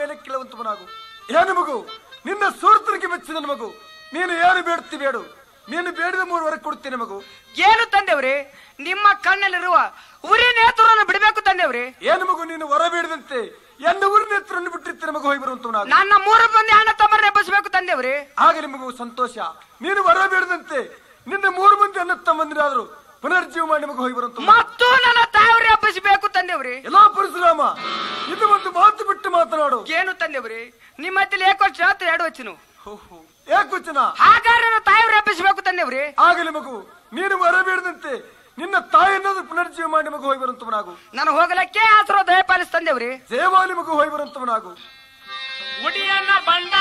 ಬಾಯನ ಕೇಳುವಂತವನಾಗು ಏನು ಮಗು ನಿನ್ನ ಸೂರ್ತನಿಗೆ ಮೆಚ್ಚಿದ ಮಗು ನೀನು ಏನು ಬೇಡ್ತಿ ಬೇಡು ನೀನು ಬೇಡಿದ ಮೂರು ವರೆ ಕೊಡ್ತೇನೆ ಮಗು ಏನು ತಂದೆವ್ರಿ ನಿಮ್ಮ ಕಣ್ಣಲ್ಲಿರುವ ಉರಿ ನೇತ್ರವನ್ನು ಬಿಡಬೇಕು ತಂದೆವ್ರಿ ಏನು ಮಗು ನೀನು ಹೊರ ಬೇಡದಂತೆ ಎನ್ನ ಊರಿನ ಹತ್ರವನ್ನು ಬಿಟ್ಟಿರ್ತೇನೆ ಮಗು ಹೋಗಿ ಬರುವಂತವನಾಗು ನನ್ನ ಮೂರು ಮಂದಿ ಅಣ್ಣ ತಮ್ಮರನ್ನ ಎಬ್ಬಿಸಬೇಕು ತಂದೆವ್ರಿ ಆಗಲಿ ಮಗು ಸಂತೋಷ ನೀನು ಹೊರ ಬೇಡದಂತೆ ನಿನ್ನ ಮೂರು ಮಂದಿ ಅನ್ನ ತಮ್ಮಂದಿರಾದ್ರು ಪುನರ್ಜೀವ ಮಾಡಿ ಮಗು ಹೋಗಿ ಬರುವಂತ ಮತ್ತು ನನ್ನ ತಾಯವ್ರಿ ಎಬ್ಬಿಸಬೇಕು ತಂದೆವ್ರಿ ಎಲ್ಲಾ ಪರಶುರಾಮ ಇದು ಒಂದು ಮಾತು ಬಿಟ್ಟು ಮಾತನಾಡು ಏನು ತಂದೆವ್ರಿ ನಿಮ್ಮ ಹತ್ತಿರ ಏಕ ವರ್ಷ ಹತ್ತು ಎರಡು ವಚನ ಏಕವಚನ ಹಾಗಾದ್ರೆ ನನ್ನ ತಾಯವ್ರಿ ಎಬ್ಬಿಸಬೇಕು ತಂದೆವ್ರಿ ಆಗಲಿ ಮಗು ನೀನು ಹೊರಬೇಡದಂತೆ ನಿನ್ನ ತಾಯಿಯನ್ನಾದ್ರು ಪುನರ್ಜೀವ ಮಾಡಿ ಮಗು ಹೋಗಿ ಬರುವಂತವನಾಗು ನಾನು ಹೋಗಲಕ್ಕೆ ಆಸರೋ ದಯಪಾಲಿಸ್ ತಂದೆವ್ರಿ ಜಯವಾಲಿ ಮಗು ಹೋಗಿ ಬರುವಂತವನಾಗು ಉಡಿಯನ್ನ ಬಂಡ